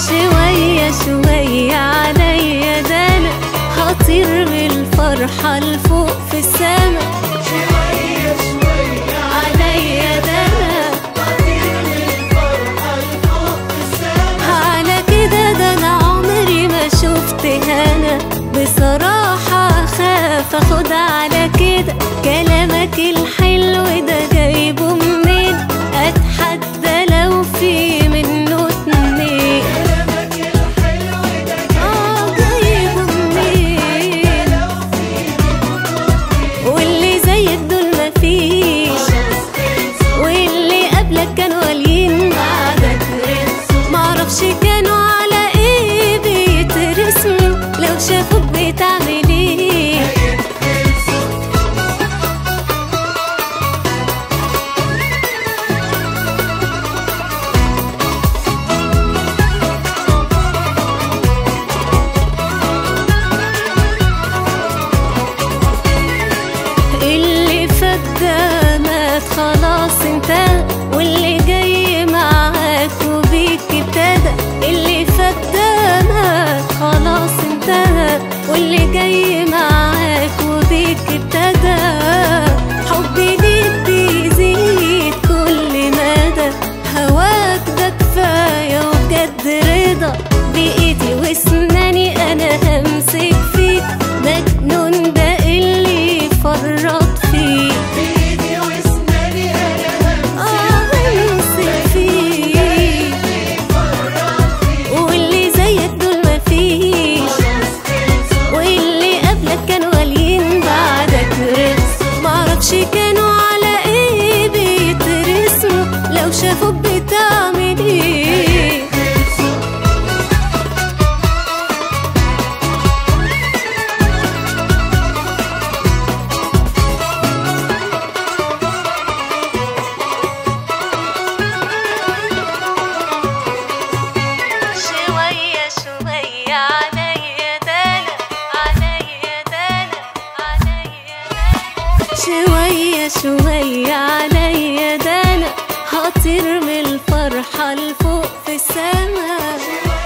شوية شوية عليا ده أنا هطير من الفرحة لفوق في السما شوية شوية عليا ده أنا هطير من الفرحة لفوق في السما على كده ده أنا عمري ما شفت هنا بصراحة خاف أخد على كده كلامك الحلو ده جايبه منين أتحدى لو في منه اتنين كلامك الحلو ده آه جايبه منين لو في واللي زيك دول مفيش واللي قبلك كانوا غاليين بعدك رزق معرفش كانوا على ايه بيترسموا لو شافوك بتعمل ايه اللي فات ده مات خلاص انتهى واللي جاي معاك وبيك ابتدى اللي فات ده مات خلاص انتهى واللي جاي معاك وبيك ابتدى حبي ليك بيزيد كل مدى هواك ده كفاية وبجد رضا بإيدي واسناني أنا همسك فيك مجنون ده اللي فرط فيك ايدي واسناني انا آه همسك فيك واللي زيك دول مفيش واللي قبلك كانوا غاليين بعدك رزق معرفش كانوا على ايه بيترسموا لو شافوك بتعمل ايه شوية شوية عليا دانا عليا دانا عليا دانا شوية شوية عليا دانا هطير من الفرحة لفوق في السما